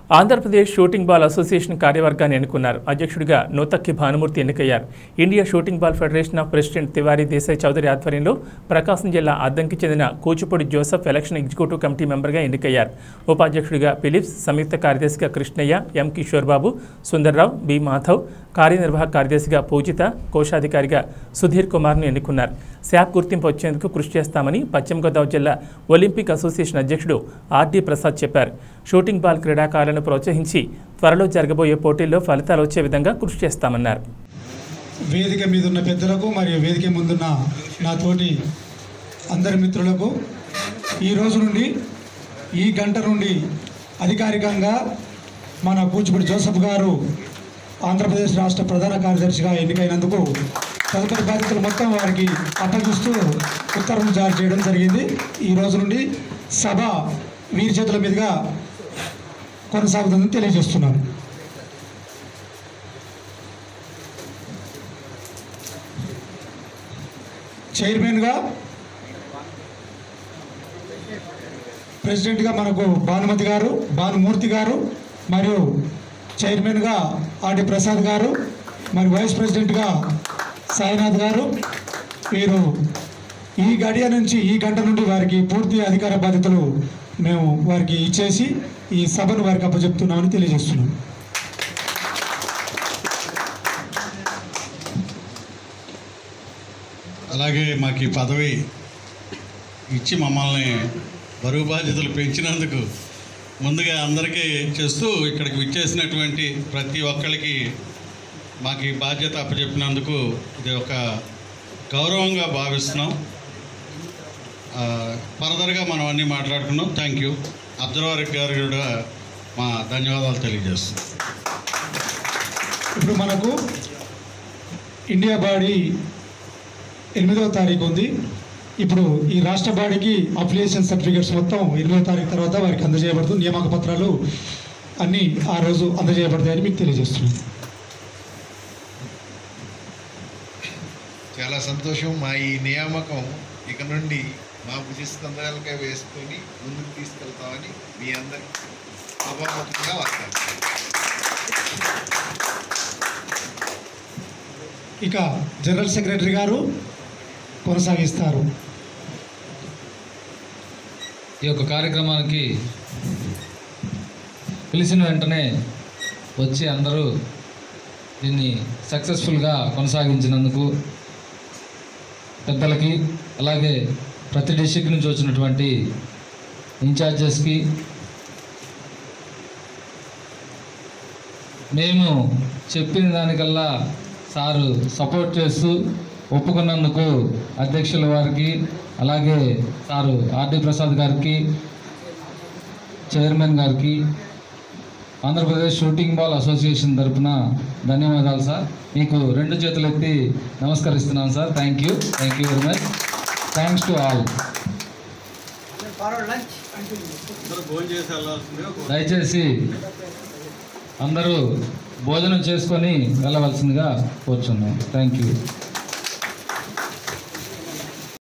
Andhra Pradesh shooting ball association కార్యవర్గాన్ని ఎన్నుకున్నారు అధ్యక్షుడిగా నూతక్కి భానుమూర్తి ఎన్నికయ్యారు India shooting ball federation of president Tiwari Desai Chaudhary ఆధ్వర్యంలో ప్రకాశం జిల్లా అద్దంకి చెందిన Kuchipudi Joseph election executive committee మెంబర్గా ఎన్నికయ్యారు ఉపాధ్యక్షుడిగా ఫిలిప్స్ సంయుక్త కార్యదర్శిగా కృష్ణయ్య ఎం కిషోర్ బాబు సుందర్రావు బి మాధవ్ కార్యనిర్వాహక కార్యదర్శిగా పూజిత కోశాధికారిగా సుధీర్ కుమార్ను ఎన్నుకున్నారు శాప్ గుర్తింపు వచ్చేందుకు కృషి చేస్తామని పశ్చిమ గోదావరి జిల్లా ఒలింపిక్ అసోసియేషన్ అధ్యక్షుడు ఆర్డి ప్రసాద్ చెప్పారు షూటింగ్ బాల్ క్రీడాకారులను ప్రోత్సహించి త్వరలో జరగబోయే పోటీల్లో ఫలితాలు వచ్చే విధంగా కృషి చేస్తామన్నారు వేదిక మీద ఉన్న పెద్దలకు మరియు వేదిక ముందున్న నా తోటి అందరి మిత్రులకు ఈ రోజు నుండి ఈ గంట నుండి అధికారికంగా మన కూచిపూడి జోసఫ్ గారు ఆంధ్రప్రదేశ్ రాష్ట్ర ప్రధాన కార్యదర్శిగా ఎన్నికైనందుకు తదుపరి బాధ్యతలు మొత్తం వారికి అప్పగిస్తూ ఉత్తర్వులు జారీ చేయడం జరిగింది ఈ రోజు నుండి సభ వీరి చేతుల మీదుగా కొనసాగుతుందని తెలియజేస్తున్నాను చైర్మన్గా ప్రెసిడెంట్గా మనకు భానుమతి గారు భానుమూర్తి గారు మరియు చైర్మన్గా ఆర్డి ప్రసాద్ గారు మరి వైస్ ప్రెసిడెంట్గా సాయినాథ్ గారు వీరు ఈ గడియ నుంచి ఈ గంట నుండి వారికి పూర్తి అధికార బాధ్యతలు మేము వారికి ఇచ్చేసి ఈ సభను వారికి అప్పచెప్తున్నామని తెలియజేస్తున్నాం అలాగే మాకు ఈ పదవి ఇచ్చి మమ్మల్ని బరువు బాధ్యతలు పెంచినందుకు ముందుగా అందరికీ చేస్తూ ఇక్కడికి విచ్చేసినటువంటి ప్రతి ఒక్కరికి మాకు ఈ బాధ్యత అప్పచెప్పినందుకు ఇది ఒక గౌరవంగా భావిస్తున్నాం ఆ, ఫర్దర్గా మనం అన్నీ మాట్లాడుకున్నాం థ్యాంక్ యూ అబ్జర్వర్ గారు కూడా మా ధన్యవాదాలు తెలియజేస్తున్నాం ఇప్పుడు మనకు ఇండియా బాడీ ఎనిమిదవ తారీఖు ఉంది ఇప్పుడు ఈ రాష్ట్ర బాడీకి అప్లికేషన్ సర్టిఫికేట్స్ మొత్తం ఎనిమిదవ తారీఖు తర్వాత వారికి అందజేయబడుతుంది నియామక పత్రాలు అన్నీ ఆ రోజు అందజేయబడతాయని మీకు తెలియజేస్తున్నాను చాలా సంతోషం మా ఈ నియామకం ఇక నుండి మా భుజస్కంధాలకే వేసుకొని ముందుకు తీసుకెళ్తామని మీ అందరికీ సభాముఖంగా వార్తాను ఇక జనరల్ సెక్రటరీ గారు కొనసాగిస్తారు ఈ యొక్క కార్యక్రమానికి పిలిచిన వెంటనే వచ్చి అందరూ దీన్ని సక్సెస్ఫుల్గా కొనసాగించినందుకు పెద్దలకి అలాగే ప్రతి డిస్టిక్ నుంచి వచ్చినటువంటి ఇన్ఛార్జెస్కి మేము చెప్పిన దానికల్లా సారు సపోర్ట్ చేస్తూ ఒప్పుకున్నందుకు అధ్యక్షుల వారికి అలాగే సారు ఆర్డి ప్రసాద్ గారికి చైర్మన్ గారికి ఆంధ్రప్రదేశ్ షూటింగ్ బాల్ అసోసియేషన్ తరపున ధన్యవాదాలు సార్ మీకు రెండు చేతులు ఎత్తి నమస్కరిస్తున్నాను sir thank you thank you very much thanks to all దయచేసి అందరూ భోజనం చేసుకొని వెళ్ళవలసిందిగా కోరుచున్నాం థ్యాంక్ యూ